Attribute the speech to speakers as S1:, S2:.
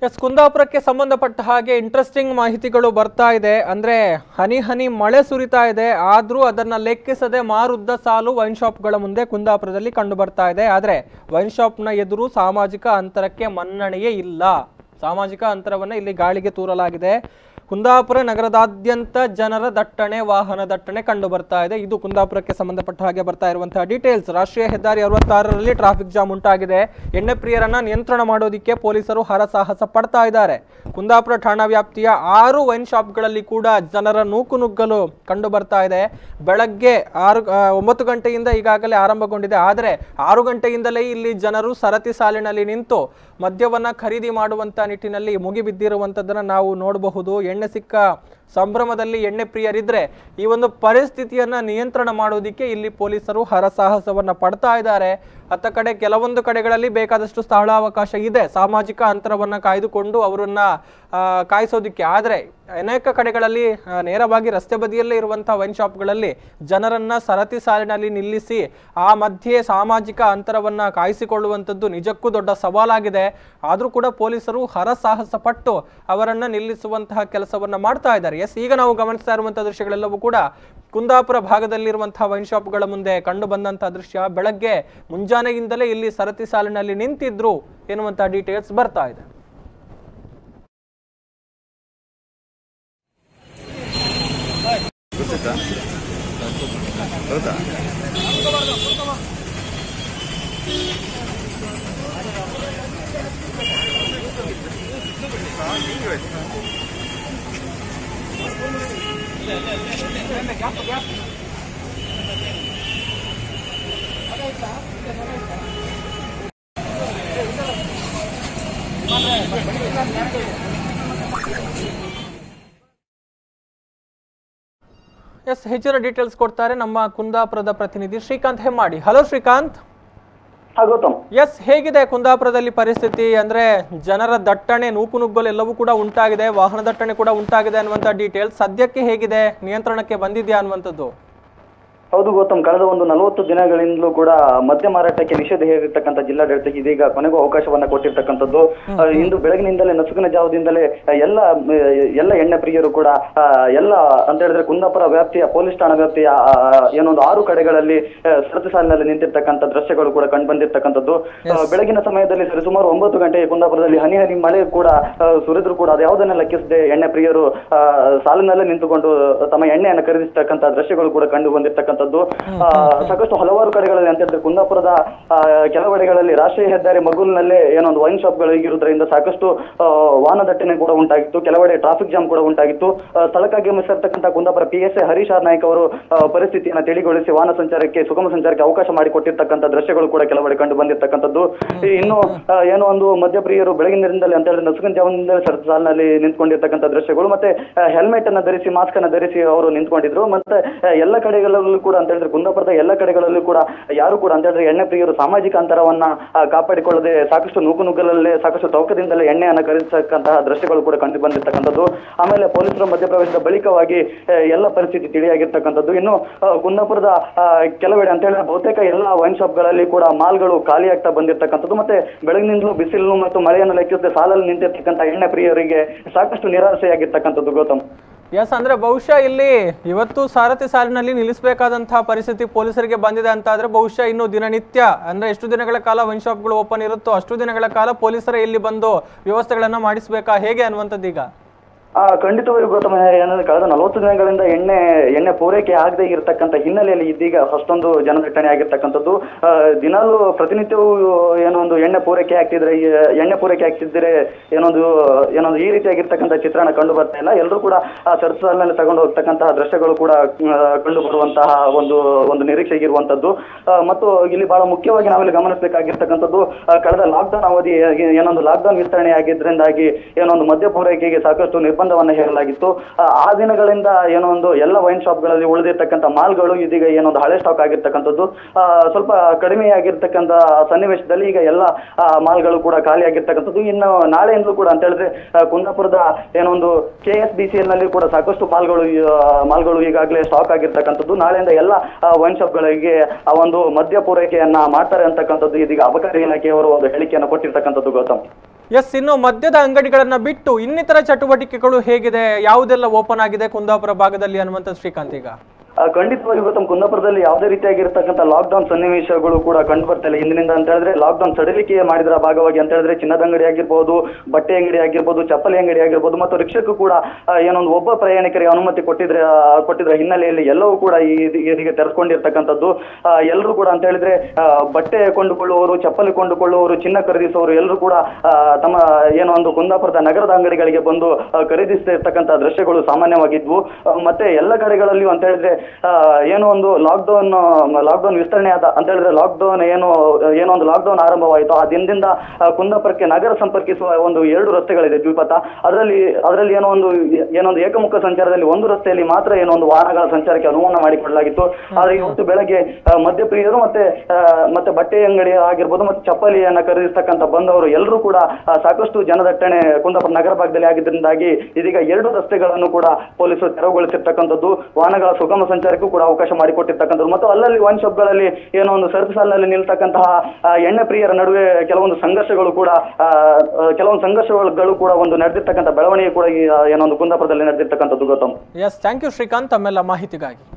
S1: S ಕುಂದಾಪುರಕ್ಕೆ ಸಂಬಂಧಪಟ್ಟ ಹಾಗೆ interesting ಮಾಹಿತಿಗಳು ಬರ್ತಾ ಇದೆ ಅಂದ್ರೆ ಹನಿ ಹನಿ ಮಳೆ ಸುರಿತಾ ಇದೆ ಆದ್ರೂ ಅದನ್ನ ಲೆಕ್ಕಿಸದೆ ಮಾರುದ್ದ ಸಾಲು ವೈನ್ ಶಾಪ್ಗಳ ಮುಂದೆ ಕುಂದಾಪುರದಲ್ಲಿ ಕಂಡು ಬರ್ತಾ ಇದೆ ಆದ್ರೆ ವೈನ್ ಶಾಪ್ನ ಎದುರು ಸಾಮಾಜಿಕ ಅಂತರಕ್ಕೆ ಮನ್ನಣೆಯೇ ಇಲ್ಲ ಸಾಮಾಜಿಕ ಅಂತರವನ್ನ ಇಲ್ಲಿ ಗಾಳಿಗೆ ತೂರಲಾಗಿದೆ ಕುಂದಾಪುರ ನಗರದಾದ್ಯಂತ ಜನರ ದಟ್ಟಣೆ ವಾಹನ ದಟ್ಟಣೆ ಕಂಡು ಬರ್ತಾ ಇದೆ ಇದು ಕುಂದಾಪುರಕ್ಕೆ ಸಂಬಂಧಪಟ್ಟ ಹಾಗೆ ಬರ್ತಾ ಇರುವಂತಹ ಡೀಟೇಲ್ಸ್ ರಾಷ್ಟ್ರೀಯ ಹೆದ್ದಾರಿ ಅರವತ್ತಾರರಲ್ಲಿ ಟ್ರಾಫಿಕ್ ಜಾಮ್ ಉಂಟಾಗಿದೆ ಎಣ್ಣೆ ಪ್ರಿಯರನ್ನ ನಿಯಂತ್ರಣ ಮಾಡೋದಿಕ್ಕೆ ಪೊಲೀಸರು ಹರಸಾಹಸ ಪಡ್ತಾ ಇದ್ದಾರೆ ಕುಂದಾಪುರ ಠಾಣಾ ವ್ಯಾಪ್ತಿಯ ಆರು ವೈನ್ ಶಾಪ್ಗಳಲ್ಲಿ ಕೂಡ ಜನರ ನೂಕು ನುಗ್ಗಲು ಕಂಡು ಬರ್ತಾ ಇದೆ ಬೆಳಗ್ಗೆ ಆರು ಆ, ಒಂಬತ್ತು ಗಂಟೆಯಿಂದ ಈಗಾಗಲೇ ಆರಂಭಗೊಂಡಿದೆ ಆದರೆ ಆರು ಗಂಟೆಯಿಂದಲೇ ಇಲ್ಲಿ ಜನರು ಸರತಿ ಸಾಲಿನಲ್ಲಿ ನಿಂತು ಮದ್ಯವನ್ನ ಖರೀದಿ ಮಾಡುವಂತ ನಿಟ್ಟಿನಲ್ಲಿ ಮುಗಿಬಿದ್ದಿರುವಂಥದ್ದನ್ನ ನಾವು ನೋಡಬಹುದು ಎಣ್ಣೆ ಸಿಕ್ಕ ಸಂಭ್ರಮದಲ್ಲಿ ಎಣ್ಣೆ ಪ್ರಿಯರಿದ್ರೆ ಈ ಒಂದು ಪರಿಸ್ಥಿತಿಯನ್ನ ನಿಯಂತ್ರಣ ಮಾಡೋದಿಕ್ಕೆ ಇಲ್ಲಿ ಪೊಲೀಸರು ಹರಸಾಹಸವನ್ನ ಪಡ್ತಾ ಇದ್ದಾರೆ ಅತ್ತ ಕಡೆ ಕೆಲವೊಂದು ಕಡೆಗಳಲ್ಲಿ ಬೇಕಾದಷ್ಟು ಸ್ಥಳಾವಕಾಶ ಇದೆ ಸಾಮಾಜಿಕ ಅಂತರವನ್ನ ಕಾಯ್ದುಕೊಂಡು ಅವರನ್ನ ಆ, ಕಾಯಿಸೋದಿಕ್ಕೆ ಆದರೆ ಅನೇಕ ಕಡೆಗಳಲ್ಲಿ ಆ, ನೇರವಾಗಿ ರಸ್ತೆ ಬದಿಯಲ್ಲೇ ಇರುವಂತಹ ವೈನ್ ಶಾಪ್ಗಳಲ್ಲಿ ಜನರನ್ನ ಸರತಿ ಸಾಲಿನಲ್ಲಿ ನಿಲ್ಲಿಸಿ ಆ ಮಧ್ಯೆ ಸಾಮಾಜಿಕ ಅಂತರವನ್ನ ಕಾಯಿಸಿಕೊಳ್ಳುವಂಥದ್ದು ನಿಜಕ್ಕೂ ದೊಡ್ಡ ಸವಾಲಾಗಿದೆ ಆದರೂ ಕೂಡ ಪೊಲೀಸರು ಹರಸಾಹಸ ಪಟ್ಟು ಅವರನ್ನ ನಿಲ್ಲಿಸುವಂತಹ ಕೆಲಸವನ್ನ ಮಾಡ್ತಾ ಇದ್ದಾರೆ ಎಸ್ ಈಗ ನಾವು ಗಮನಿಸ್ತಾ ಇರುವಂತಹ ದೃಶ್ಯಗಳೆಲ್ಲವೂ ಕೂಡ ಕುಂದಾಪುರ ಭಾಗದಲ್ಲಿರುವಂತಹ ವೈನ್ ಶಾಪ್ಗಳ ಮುಂದೆ ಕಂಡು ಬಂದಂತಹ ದೃಶ್ಯ ಬೆಳಗ್ಗೆ ಮುಂಜಾನೆಯಿಂದಲೇ ಇಲ್ಲಿ ಸರತಿ ಸಾಲಿನಲ್ಲಿ ನಿಂತಿದ್ರು ಎನ್ನುವಂತಹ ಡೀಟೇಲ್ಸ್ ಬರ್ತಾ ಇದೆ ಎಸ್ ಹೆಚ್ಚಿನ ಡೀಟೇಲ್ಸ್ ಕೊಡ್ತಾರೆ ನಮ್ಮ ಕುಂದಾಪುರದ ಪ್ರತಿನಿಧಿ ಶ್ರೀಕಾಂತ್ ಹೆಮ್ಮಾಡಿ ಹಲೋ ಶ್ರೀಕಾಂತ್
S2: ಹಾ ಗೌತಮ್
S1: ಎಸ್ ಹೇಗಿದೆ ಕುಂದಾಪುರದಲ್ಲಿ ಪರಿಸ್ಥಿತಿ ಅಂದ್ರೆ ಜನರ ದಟ್ಟಣೆ ನೂಕು ನುಗ್ಗಲು ಎಲ್ಲವೂ ಕೂಡ ಉಂಟಾಗಿದೆ ವಾಹನ ದಟ್ಟಣೆ ಕೂಡ ಉಂಟಾಗಿದೆ ಅನ್ನುವಂಥ ಡೀಟೇಲ್ಸ್ ಸದ್ಯಕ್ಕೆ ಹೇಗಿದೆ ನಿಯಂತ್ರಣಕ್ಕೆ ಬಂದಿದೆಯಾ ಅನ್ನುವಂಥದ್ದು
S2: ಹೌದು ಗೌತಮ್ ಕಳೆದ ಒಂದು ನಲವತ್ತು ದಿನಗಳಿಂದಲೂ ಕೂಡ ಮದ್ಯ ಮಾರಾಟಕ್ಕೆ ನಿಷೇಧ ಹೇರಿರ್ತಕ್ಕಂಥ ಜಿಲ್ಲಾಡಳಿತಕ್ಕೆ ಇದೀಗ ಕೊನೆಗೂ ಅವಕಾಶವನ್ನ ಕೊಟ್ಟಿರ್ತಕ್ಕಂಥದ್ದು ಆ, ಇಂದು ಬೆಳಗಿನಿಂದಲೇ ನಸುಕಿನ ಜಾವದಿಂದಲೇ ಆ, ಎಲ್ಲ ಮ್, ಎಲ್ಲ ಎಣ್ಣೆ ಪ್ರಿಯರು ಕೂಡ ಆ, ಎಲ್ಲ ಅಂತ ಹೇಳಿದ್ರೆ ಕುಂದಾಪುರ ವ್ಯಾಪ್ತಿಯ ಪೊಲೀಸ್ ಠಾಣಾ ವ್ಯಾಪ್ತಿಯ ಆ, ಏನೊಂದು ಆರು ಕಡೆಗಳಲ್ಲಿ ಆ, ಸರತಿ ಸಾಲಿನಲ್ಲಿ ನಿಂತಿರ್ತಕ್ಕಂಥ ದೃಶ್ಯಗಳು ಕೂಡ ಕಂಡು ಬಂದಿರ್ತಕ್ಕಂಥದ್ದು ಆ, ಬೆಳಗಿನ ಸಮಯದಲ್ಲಿ ಸರಿಸುಮಾರು ಒಂಬತ್ತು ಗಂಟೆಗೆ ಕುಂದಾಪುರದಲ್ಲಿ ಹನಿ ಹನಿ ಮಳೆ ಕೂಡ ಆ, ಸುರಿದ್ರು ಕೂಡ ಅದು ಯಾವುದನ್ನ ಲೆಕ್ಕಿಸದೆ ಎಣ್ಣೆ ಪ್ರಿಯರು ಆ, ಸಾಲಿನಲ್ಲೇ ನಿಂತುಕೊಂಡು ತಮ್ಮ ಎಣ್ಣೆಯನ್ನು ಖರೀದಿಸ್ತಕ್ಕಂಥ ದೃಶ್ಯಗಳು ಕೂಡ ಕಂಡು ಬಂದಿರ್ತಕ್ಕಂಥದ್ದು ಆ, ಸಾಕಷ್ಟು ಹಲವಾರು ಕಡೆಗಳಲ್ಲಿ ಅಂತ ಹೇಳಿದ್ರೆ ಕುಂದಾಪುರದ ಆ, ಕೆಲವೆಡೆಗಳಲ್ಲಿ ರಾಷ್ಟ್ರೀಯ ಹೆದ್ದಾರಿ ಮಗುಲ್ನಲ್ಲೇ ಏನೊಂದು ವೈನ್ ಶಾಪ್ಗಳು ಇರೋದ್ರಿಂದ ಸಾಕಷ್ಟು ಆ, ವಾಹನ ದಟ್ಟಣೆ ಕೂಡ ಉಂಟಾಗಿತ್ತು ಕೆಲವೆಡೆ ಟ್ರಾಫಿಕ್ ಜಾಮ್ ಕೂಡ ಉಂಟಾಗಿತ್ತು ಆ, ಸ್ಥಳಕ್ಕಾಗಿ ಆಗಮಿಸಿರ್ತಕ್ಕಂಥ Kundapura P S A Harish R Naik ಅವರು ಆ, ಪರಿಸ್ಥಿತಿಯನ್ನು ತಿಳಿಗೊಳಿಸಿ ವಾಹನ ಸಂಚಾರಕ್ಕೆ ಸುಗಮ ಸಂಚಾರಕ್ಕೆ ಅವಕಾಶ ಮಾಡಿಕೊಟ್ಟಿರ್ತಕ್ಕಂಥ ದೃಶ್ಯಗಳು ಕೂಡ ಕೆಲವೆಡೆ ಕಂಡು ಬಂದಿರ್ತಕ್ಕಂಥದ್ದು ಈ ಇನ್ನು ಆ, ಏನೋ ಒಂದು ಮದ್ಯಪ್ರಿಯರು ಬೆಳಗಿನಿಂದಲೇ ಅಂತ ಹೇಳಿದ್ರೆ ನಸುಕಿನ ಜಾವದಿಂದಲೇ ಸರತಿ ಸಾಲಿನಲ್ಲಿ ನಿಂತ್ಕೊಂಡಿರ್ತಕ್ಕಂಥ ದೃಶ್ಯಗಳು ಮತ್ತೆ ಹೆಲ್ಮೆಟ್ ಅನ್ನ ಧರಿಸಿ ಮಾಸ್ಕ್ ಅನ್ನ ಧರಿಸಿ ಅವರು ನಿಂತ್ಕೊಂಡಿದ್ರು ಮತ್ತೆ ಆ, ಎಲ್ಲ ಕಡೆಗಳಲ್ಲೂ ಕೂಡ ಅಂತ ಹೇಳಿದ್ರೆ ಕುಂದಾಪುರದ ಎಲ್ಲ ಕಡೆಗಳಲ್ಲೂ ಕೂಡ ಯಾರು ಕೂಡ ಅಂತ ಹೇಳಿದ್ರೆ ಎಣ್ಣೆ ಪ್ರಿಯರು ಸಾಮಾಜಿಕ ಅಂತರವನ್ನ ಆ, ಕಾಪಾಡಿಕೊಳ್ಳದೆ ಸಾಕಷ್ಟು ನೂಕು ನುಗ್ಗಲಲ್ಲೇ ಸಾಕಷ್ಟು ತೌಕದಿಂದಲೇ ಎಣ್ಣೆಯನ್ನು ಖರೀದಿಸತಕ್ಕಂತಹ ದೃಶ್ಯಗಳು ಕೂಡ ಕಂಡು ಬಂದಿರ್ತಕ್ಕಂಥದ್ದು ಆಮೇಲೆ ಪೊಲೀಸರ ಮಧ್ಯಪ್ರವೇಶದ ಬಳಿಕವಾಗಿ ಆ, ಎಲ್ಲ ಪರಿಸ್ಥಿತಿ ತಿಳಿಯಾಗಿರ್ತಕ್ಕಂಥದ್ದು ಇನ್ನು ಆ, ಕುಂದಾಪುರದ ಆ, ಕೆಲವೆಡೆ ಅಂತ ಹೇಳಿದ್ರೆ ಬಹುತೇಕ ಎಲ್ಲ ವೈನ್ ಶಾಪ್ಗಳಲ್ಲಿ ಕೂಡ ಮಾಲ್ಗಳು ಖಾಲಿಯಾಗ್ತಾ ಬಂದಿರ್ತಕ್ಕಂಥದ್ದು ಮತ್ತೆ ಬೆಳಗಿನಿಂದಲೂ ಬಿಸಿಲು ಮತ್ತು ಮಳೆಯನ್ನು ಲೆಕ್ಕಿಸದೆ ಸಾಲಲ್ಲಿ ನಿಂತಿರ್ತಕ್ಕಂಥ ಎಣ್ಣೆ ಪ್ರಿಯರಿಗೆ ಸಾಕಷ್ಟು ನಿರಾಸೆಯಾಗಿರ್ತಕ್ಕಂಥದ್ದು ಗೌತಮ್
S1: ಎಸ್ ಅಂದ್ರೆ ಬಹುಶಃ ಇಲ್ಲಿ ಇವತ್ತು ಸಾರಥಿ ಸಾಲಿನಲ್ಲಿ ನಿಲ್ಲಿಸಬೇಕಾದಂತಹ ಪರಿಸ್ಥಿತಿ ಪೊಲೀಸರಿಗೆ ಬಂದಿದೆ ಅಂತ ಆದ್ರೆ ಬಹುಶಃ ಇನ್ನು ದಿನನಿತ್ಯ ಅಂದ್ರೆ ಎಷ್ಟು ದಿನಗಳ ಕಾಲ ವೈನ್ ಶಾಪ್ಗಳು ಓಪನ್ ಇರುತ್ತೋ ಅಷ್ಟು ದಿನಗಳ ಕಾಲ ಪೊಲೀಸರೇ ಇಲ್ಲಿ ಬಂದು ವ್ಯವಸ್ಥೆಗಳನ್ನ ಮಾಡಿಸ್ಬೇಕಾ ಹೇಗೆ ಅನ್ನುವಂಥದ್ದು ಈಗ
S2: ಆ ಖಂಡಿತವಾಗಿ ಗೌತಮ ಏನಂದ್ರೆ ಕಳೆದ ನಲವತ್ತು ದಿನಗಳಿಂದ ಎಣ್ಣೆ ಎಣ್ಣೆ ಪೂರೈಕೆ ಆಗದೆ ಇರತಕ್ಕಂಥ ಹಿನ್ನೆಲೆಯಲ್ಲಿ ಇದೀಗ ಅಷ್ಟೊಂದು ಜನದಟ್ಟಣೆ ಆಗಿರ್ತಕ್ಕಂಥದ್ದು ಆ, ದಿನಾಲೂ ಪ್ರತಿನಿತ್ಯವೂ ಏನೋ ಒಂದು ಎಣ್ಣೆ ಪೂರೈಕೆ ಆಗ್ತಿದ್ರೆ ಈ ಎಣ್ಣೆ ಪೂರೈಕೆ ಆಗ್ತಿದ್ರೆ ಏನೊಂದು ಏನೊಂದು ಈ ರೀತಿಯಾಗಿರ್ತಕ್ಕಂಥ ಚಿತ್ರಣ ಕಂಡು ಬರ್ತಾ ಇಲ್ಲ ಎಲ್ಲರೂ ಕೂಡ ಆ ಸರ್ಸಲ್ನಲ್ಲಿ ತಗೊಂಡು ಹೋಗ್ತಕ್ಕಂತಹ ದೃಶ್ಯಗಳು ಕೂಡ ಆ, ಕಂಡು ಬರುವಂತಹ ಒಂದು ಒಂದು ನಿರೀಕ್ಷೆ ಇರುವಂತದ್ದು ಆ, ಮತ್ತು ಇಲ್ಲಿ ಬಹಳ ಮುಖ್ಯವಾಗಿ ನಾವಿಲ್ಲಿ ಗಮನಿಸಬೇಕಾಗಿರ್ತಕ್ಕಂಥದ್ದು ಆ, ಕಳೆದ ಲಾಕ್ಡೌನ್ ಅವಧಿ ಏನೊಂದು ಲಾಕ್ಡೌನ್ ವಿಸ್ತರಣೆ ಆಗಿದ್ರಿಂದಾಗಿ ಏನೊಂದು ಮದ್ಯ ಪೂರೈಕೆಗೆ ಸಾಕಷ್ಟು ನಿರ್ಬಂಧವನ್ನ ಹೇರಲಾಗಿತ್ತು ಆ, ಆ ದಿನಗಳಿಂದ ಏನೋ ಒಂದು ಎಲ್ಲ ವೈನ್ ಶಾಪ್ಗಳಲ್ಲಿ ಉಳಿದಿರ್ತಕ್ಕಂಥ ಮಾಲ್ಗಳು ಇದೀಗ ಏನೊಂದು ಹಳೆ ಸ್ಟಾಕ್ ಆಗಿರ್ತಕ್ಕಂಥದ್ದು ಆ, ಸ್ವಲ್ಪ ಕಡಿಮೆ ಆಗಿರ್ತಕ್ಕಂಥ ಸನ್ನಿವೇಶದಲ್ಲಿ ಈಗ ಎಲ್ಲ ಆ, ಮಾಲ್ಗಳು ಕೂಡ ಖಾಲಿ ಆಗಿರ್ತಕ್ಕಂಥದ್ದು ಇನ್ನು ನಾಳೆಯಿಂದಲೂ ಕೂಡ ಅಂತ ಹೇಳಿದ್ರೆ ಆ, ಕುಂದಾಪುರದ ಏನೊಂದು K S B C L ನಲ್ಲಿ ಕೂಡ ಸಾಕಷ್ಟು ಮಾಲ್ಗಳು ಆ, ಮಾಲ್ಗಳು ಈಗಾಗಲೇ ಸ್ಟಾಕ್ ಆಗಿರ್ತಕ್ಕಂಥದ್ದು ನಾಳೆಯಿಂದ ಎಲ್ಲ ವೈನ್ ಶಾಪ್ಗಳಿಗೆ ಆ ಒಂದು ಮದ್ಯ ಪೂರೈಕೆಯನ್ನ ಮಾಡ್ತಾರೆ ಅಂತಕ್ಕಂಥದ್ದು ಇದೀಗ ಅಬಕಾರಿ ಇಲಾಖೆಯವರು ಒಂದು ಹೇಳಿಕೆಯನ್ನು ಕೊಟ್ಟಿರ್ತಕ್ಕಂಥದ್ದು ಗೌತಮ್
S1: ಎಸ್ ಇನ್ನು ಮದ್ಯದ ಅಂಗಡಿಗಳನ್ನ ಬಿಟ್ಟು ಇನ್ನಿತರ ಚಟುವಟಿಕೆಗಳು ಹೇಗಿದೆ ಯಾವುದೆಲ್ಲ ಓಪನ್ ಆಗಿದೆ ಕುಂದಾಪುರ ಭಾಗದಲ್ಲಿ ಅನ್ನುವಂಥ ಶ್ರೀಕಾಂತ್ ಈಗ
S2: ಆ, ಖಂಡಿತವಾಗಿ ಗೌತಮ್ ಕುಂದಾಪುರದಲ್ಲಿ ಯಾವುದೇ ರೀತಿಯಾಗಿರ್ತಕ್ಕಂಥ ಲಾಕ್ಡೌನ್ ಸನ್ನಿವೇಶಗಳು ಕೂಡ ಕಂಡು ಬರ್ತಾ ಇಲ್ಲ ಇಂದಿನಿಂದ ಅಂತ ಹೇಳಿದ್ರೆ ಲಾಕ್ಡೌನ್ ಸಡಿಲಿಕೆ ಮಾಡಿದ್ರ ಭಾಗವಾಗಿ ಅಂತ ಹೇಳಿದ್ರೆ ಚಿನ್ನದ ಅಂಗಡಿ ಆಗಿರ್ಬೋದು ಬಟ್ಟೆ ಅಂಗಡಿ ಆಗಿರ್ಬೋದು ಚಪ್ಪಲಿ ಅಂಗಡಿ ಆಗಿರ್ಬೋದು ಮತ್ತು ರಿಕ್ಷಕ್ಕೂ ಕೂಡ ಆ, ಏನೊಂದು ಒಬ್ಬ ಪ್ರಯಾಣಿಕರಿಗೆ ಅನುಮತಿ ಕೊಟ್ಟಿದ್ರೆ ಆ, ಕೊಟ್ಟಿದ್ರ ಹಿನ್ನೆಲೆಯಲ್ಲಿ ಎಲ್ಲವೂ ಕೂಡ ಈ ಇದು- ಇದೀಗ ತೆರೆದುಕೊಂಡಿರ್ತಕ್ಕಂಥದ್ದು ಎಲ್ಲರೂ ಕೂಡ ಅಂತ ಹೇಳಿದ್ರೆ ಆ, ಬಟ್ಟೆ ಕೊಂಡುಕೊಳ್ಳುವವರು ಚಪ್ಪಲಿ ಕೊಂಡುಕೊಳ್ಳುವವರು ಚಿನ್ನ ಖರೀದಿಸುವವರು ಎಲ್ಲರೂ ಕೂಡ ಆ, ತಮ್ಮ ಏನೋ ಒಂದು ಕುಂದಾಪುರದ ನಗರದ ಅಂಗಡಿಗಳಿಗೆ ಬಂದು ಆ, ಖರೀದಿಸ್ತಿರ್ತಕ್ಕಂಥ ದೃಶ್ಯಗಳು ಸಾಮಾನ್ಯವಾಗಿದ್ವು ಆ, ಮತ್ತೆ ಎಲ್ಲ ಕಡೆಗಳಲ್ಲಿಯೂ ಅಂತ ಹೇಳಿದ್ರೆ ಆ, ಏನೋ ಒಂದು ಲಾಕ್ಡೌನ್ ಲಾಕ್ಡೌನ್ ವಿಸ್ತರಣೆ ಆದ ಅಂತ ಹೇಳಿದ್ರೆ ಲಾಕ್ಡೌನ್ ಏನು ಏನೋ ಒಂದು ಲಾಕ್ಡೌನ್ ಆರಂಭವಾಯಿತು ಆ ದಿನದಿಂದ ಆ, ಕುಂದಾಪುರಕ್ಕೆ ನಗರ ಸಂಪರ್ಕಿಸುವ ಒಂದು ಎರಡು ರಸ್ತೆಗಳಿದೆ ದ್ವಿಪಥ ಅದರಲ್ಲಿ ಅದರಲ್ಲಿ ಏನೋ ಒಂದು ಏನೋ ಒಂದು ಏಕಮುಖ ಸಂಚಾರದಲ್ಲಿ ಒಂದು ರಸ್ತೆಯಲ್ಲಿ ಮಾತ್ರ ಏನೋ ಒಂದು ವಾಹನಗಳ ಸಂಚಾರಕ್ಕೆ ಅನುವು ಮಾಡಿಕೊಡಲಾಗಿತ್ತು ಆದ್ರೆ ಇವತ್ತು ಬೆಳಗ್ಗೆ ಆ, ಮದ್ಯಪ್ರಿಯರು ಮತ್ತೆ ಆ, ಮತ್ತೆ ಬಟ್ಟೆ ಅಂಗಡಿ ಆಗಿರ್ಬೋದು ಮತ್ತೆ ಚಪ್ಪಲಿಯನ್ನ ಖರೀದಿಸ್ತಕ್ಕಂಥ ಬಂದವರು ಎಲ್ಲರೂ ಕೂಡ ಆ, ಸಾಕಷ್ಟು ಜನದಟ್ಟಣೆ ಕುಂದಾಪುರ ನಗರ ಭಾಗದಲ್ಲಿ ಆಗಿದ್ದರಿಂದಾಗಿ ಇದೀಗ ಎರಡು ರಸ್ತೆಗಳನ್ನು ಕೂಡ ಪೊಲೀಸರು ತೆರವುಗೊಳಿಸಿರ್ತಕ್ಕಂಥದ್ದು ವಾಹನಗಳ ಸುಗಮ ಸಂಚಾರಕ್ಕೂ ಕೂಡ ಅವಕಾಶ ಮಾಡಿಕೊಟ್ಟಿರ್ತಕ್ಕಂಥದ್ದು ಮತ್ತು ಅಲ್ಲಲ್ಲಿ ವೈನ್ ಶಾಪ್ಗಳಲ್ಲಿ ಏನೋ ಒಂದು ಸರಕು ಸಾಲಿನಲ್ಲಿ ನಿಲ್ತಕ್ಕಂತಹ ಆ, ಎಣ್ಣೆ ಪ್ರಿಯರ ನಡುವೆ ಕೆಲವೊಂದು ಸಂಘರ್ಷಗಳು ಕೂಡ ಆ, ಆ, ಕೆಲವೊಂದು ಸಂಘರ್ಷಗಳು ಕೂಡ ಒಂದು ನಡೆದಿರ್ತಕ್ಕಂಥ ಬೆಳವಣಿಗೆ ಕೂಡ ಈ ಆ, ಏನೋ ಒಂದು ಕುಂದಾಪುರದಲ್ಲಿ ನಡೆದಿರ್ತಕ್ಕಂಥದ್ದು Gautam
S1: S thank you Srikanth ತಮ್ಮೆಲ್ಲ ಮಾಹಿತಿಗಾಗಿ